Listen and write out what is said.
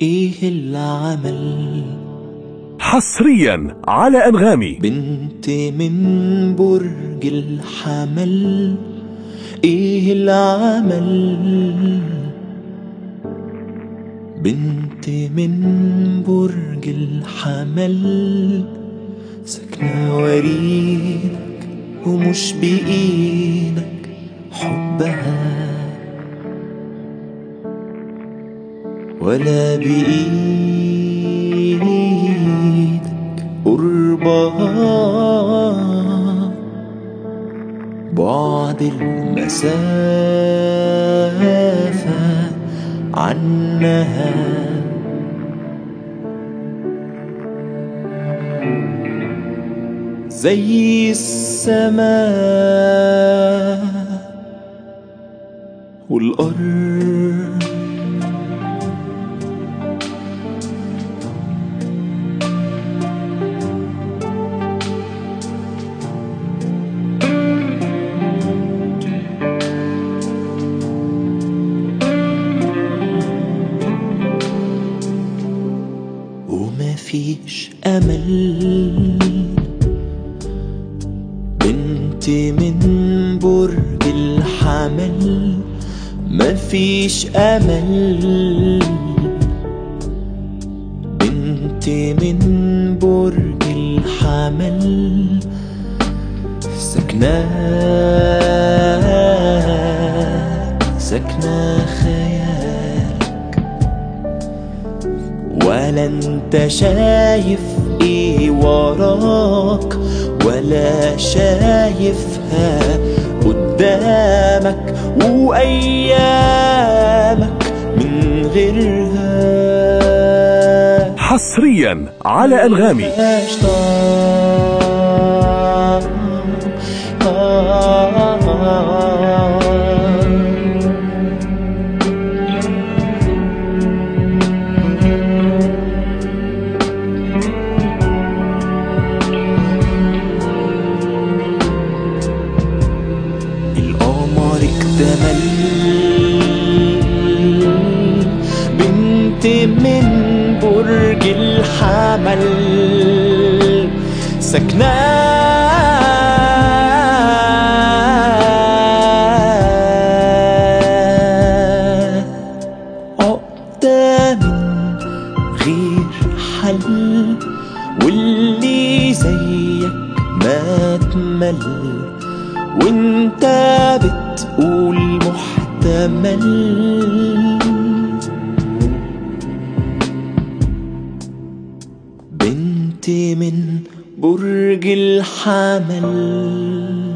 ايه العمل حصريا على أنغامي بنت من برج الحمل ايه العمل بنت من برج الحمل ساكنة وريدك ومش بإيدك حبها ولا بإيدك قربها بعد المسافة عنها زي السماء والأرض وما فيش أمل بنت من برج الحمل ما فيش أمل بنت من برج الحمل سكنة سكنة خيالك ولا انت شايف ايه وراك ولا شايفها قدامك وايامك من غيرها حصريا على أنغامي ملهاش طعم. القمر اكتمل بنت من برج الحمل سكنة عقدة من غير حل واللي زيك ما تمل وانت بتقول محتمل بنت من برج الحمل